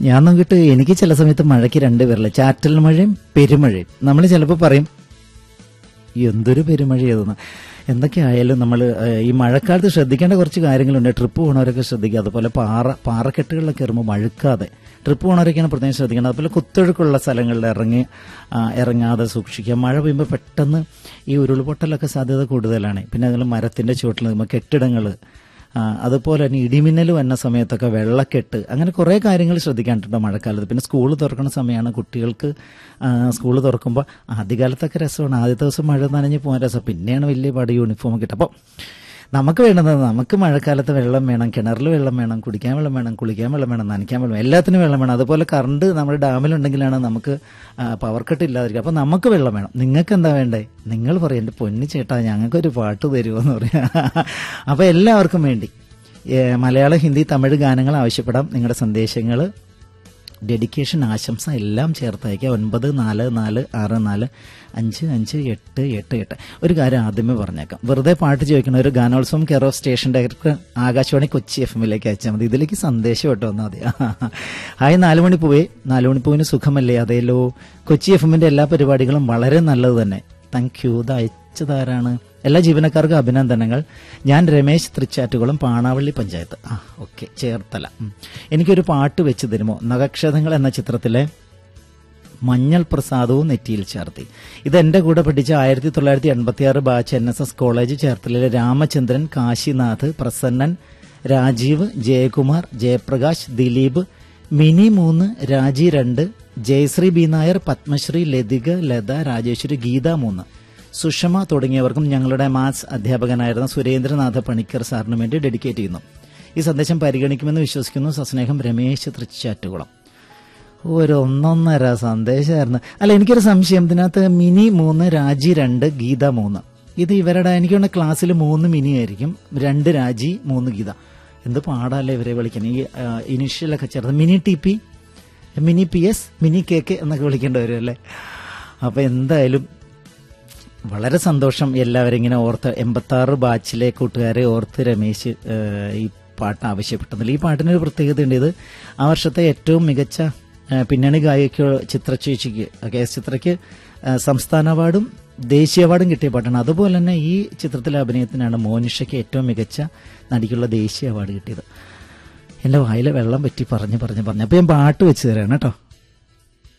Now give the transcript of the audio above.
ഞാൻ നോക്കിയിട്ട് എനിക്ക് ചില സമയത്ത് മഴയ്ക്ക് രണ്ട് പേരല്ല ചാറ്റൽ മഴയും പെരുമഴയും നമ്മൾ ചിലപ്പോൾ പറയും എന്തൊരു പെരുമഴയതെന്ന് എന്തൊക്കെയായാലും നമ്മൾ ഈ മഴക്കാലത്ത് ശ്രദ്ധിക്കേണ്ട കുറച്ച് കാര്യങ്ങളുണ്ട് ട്രിപ്പ് പോകണവരൊക്കെ ശ്രദ്ധിക്കുക അതുപോലെ പാറ പാറക്കെട്ടുകളിലൊക്കെ കയറുമ്പോൾ മഴുക്കാതെ ട്രിപ്പ് പോകണവരൊക്കെയാണ് പ്രത്യേകം ശ്രദ്ധിക്കേണ്ടത് അതുപോലെ കുത്തൊഴുക്കുള്ള സ്ഥലങ്ങളിൽ ഇറങ്ങി ആ, ഇറങ്ങാതെ സൂക്ഷിക്കുക മഴ പെയ്യുമ്പോൾ പെട്ടെന്ന് ഈ ഉരുൾപൊട്ടലൊക്കെ സാധ്യത കൂടുതലാണ് പിന്നെ അതുപോലെ മരത്തിൻ്റെ ചുവട്ടിൽ നിൽക്കുമ്പോൾ കെട്ടിടങ്ങൾ ആ, അതുപോലെ തന്നെ ഇടിമിന്നൽ വന്ന സമയത്തൊക്കെ വെള്ളക്കെട്ട് അങ്ങനെ കുറേ കാര്യങ്ങൾ ശ്രദ്ധിക്കാനുണ്ട് മഴക്കാലത്ത് പിന്നെ സ്കൂൾ തുറക്കുന്ന സമയമാണ് കുട്ടികൾക്ക് സ്കൂൾ തുറക്കുമ്പോൾ ആദ്യകാലത്തൊക്കെ രസമാണ് ആദ്യത്തെ ദിവസം മഴ നനഞ്ഞ് പോകാൻ രസം പിന്നെയാണ് വലിയ പാട് യൂണിഫോം കിട്ടുക അപ്പോൾ നമുക്ക് വേണ്ടത് നമുക്ക് മഴക്കാലത്ത് വെള്ളം വേണം കിണറിൽ വെള്ളം വേണം കുടിക്കാൻ വെള്ളം വേണം കുളിക്കാൻ വെള്ളം വേണം നനയ്ക്കാൻ വെള്ളം വേണം എല്ലാത്തിനും വെള്ളം വേണം അതുപോലെ കറണ്ട് നമ്മുടെ ഡാമിലുണ്ടെങ്കിലാണ് നമുക്ക് പവർ കട്ട് ഇല്ലാതിരിക്കുക അപ്പോൾ നമുക്ക് വെള്ളം വേണം നിങ്ങൾക്ക് എന്താ വേണ്ടേ നിങ്ങൾ പറയും എൻ്റെ പൊന്നു ചേട്ടാ ഞങ്ങൾക്കൊരു പാട്ട് തരുമോ എന്ന് പറയാം അപ്പോൾ എല്ലാവർക്കും വേണ്ടി ഏ, മലയാളം ഹിന്ദി തമിഴ് ഗാനങ്ങൾ ആവശ്യപ്പെടാം നിങ്ങളുടെ സന്ദേശങ്ങൾ ഡെഡിക്കേഷൻ ആശംസ എല്ലാം ചേർത്ത് അയക്കുക ഒൻപത് നാല് നാല് ആറ് നാല് അഞ്ച് അഞ്ച് എട്ട് എട്ട് എട്ട് ഒരു കാര്യം ആദ്യമേ പറഞ്ഞേക്കാം വെറുതെ പാട്ട് ചോദിക്കുന്ന ഒരു ഗാനോത്സവം care of station director Akashvani Kochi F എമ്മിലേക്ക് അയച്ചാൽ മതി ഇതിലേക്ക് സന്ദേശം കേട്ടോ വന്നാൽ മതി ഹായ് നാല് മണി പൂവേ നാല് മണി പൂവിന് സുഖമല്ലേ അതേലോ കൊച്ചി എഫ് എമ്മിന്റെ എല്ലാ പരിപാടികളും വളരെ നല്ലത് തന്നെ താങ്ക് യു ഇത് അയച്ചതാരാണ് എല്ലാ ജീവനക്കാർക്കും അഭിനന്ദനങ്ങൾ ഞാൻ രമേശ് തൃച്ചാറ്റുകുളം പാണാവള്ളി പഞ്ചായത്ത് ആ ഓക്കെ ചേർത്തല ഉം. എനിക്കൊരു പാട്ട് വെച്ച് തരുമോ നഗക്ഷതങ്ങൾ എന്ന ചിത്രത്തിലെ മഞ്ഞൾ പ്രസാദവും നെറ്റിയിൽ ചേർത്തി ഇത് എന്റെ കൂടെ പഠിച്ച ആയിരത്തി തൊള്ളായിരത്തി എൺപത്തി ആറ് batch N S S college ചേർത്തലയിലെ രാമചന്ദ്രൻ കാശിനാഥ് പ്രസന്നൻ രാജീവ് ജയകുമാർ ജയപ്രകാശ് ദിലീപ് മിനി മൂന്ന് രാജി രണ്ട് ജയശ്രീ ബി നായർ പത്മശ്രീ ലതിക ലത രാജേശ്വരി ഗീത മൂന്ന് സുഷമ തുടങ്ങിയവർക്കും ഞങ്ങളുടെ മാത്സ് അധ്യാപകനായിരുന്ന സുരേന്ദ്രനാഥ പണിക്കർ സാറിന് വേണ്ടി ഡെഡിക്കേറ്റ് ചെയ്യുന്നു ഈ സന്ദേശം പരിഗണിക്കുമെന്ന് വിശ്വസിക്കുന്നു സസ്നേഹം രമേശ് തൃച്ചാറ്റുകുളം ഒരു ഒന്നൊന്നര സന്ദേശമായിരുന്നു അല്ല എനിക്കൊരു സംശയം ഇതിനകത്ത് മിനി മൂന്ന് രാജി രണ്ട് ഗീത മൂന്ന് ഇത് ഇവരുടെ എനിക്ക് തോന്നുന്ന ക്ലാസ്സിൽ മൂന്ന് മിനി ആയിരിക്കും രണ്ട് രാജി മൂന്ന് ഗീത എന്ത് പാടാല്ലേ ഇവരെ വിളിക്കാൻ ഈ ഇനിഷ്യലൊക്കെ ചേർത്ത് Mini T P Mini P S Mini K K എന്നൊക്കെ വിളിക്കേണ്ടി വരും അല്ലേ അപ്പൊ എന്തായാലും വളരെ സന്തോഷം എല്ലാവരും ഇങ്ങനെ ഓർത്ത് എൺപത്തി ആറ് ബാച്ചിലെ കൂട്ടുകാരെ ഓർത്ത് രമേശ് ഏഹ്, ഈ പാട്ട് ആവശ്യപ്പെട്ടതിൽ ഈ പാട്ടിനൊരു പ്രത്യേകതയുണ്ട് ഇത് ആ വർഷത്തെ ഏറ്റവും മികച്ച ഏഹ്, പിന്നണി ഗായിക ചിത്രചേച്ചിക്ക് കെ എസ് ചിത്രയ്ക്ക് ഏഹ്, സംസ്ഥാന അവാർഡും ദേശീയ അവാർഡും കിട്ടിയ പാട്ടാണ് അതുപോലെ തന്നെ ഈ ചിത്രത്തിലെ അഭിനയത്തിനാണ് മോനിഷയ്ക്ക് ഏറ്റവും മികച്ച നടിക്കുള്ള ദേശീയ അവാർഡ് കിട്ടിയത് എൻ്റെ വായിലെ വെള്ളം പറ്റി പറഞ്ഞ് പറഞ്ഞ് പറഞ്ഞ് അപ്പോൾ ഞാൻ പാട്ട് വെച്ച് തരാണ് കേട്ടോ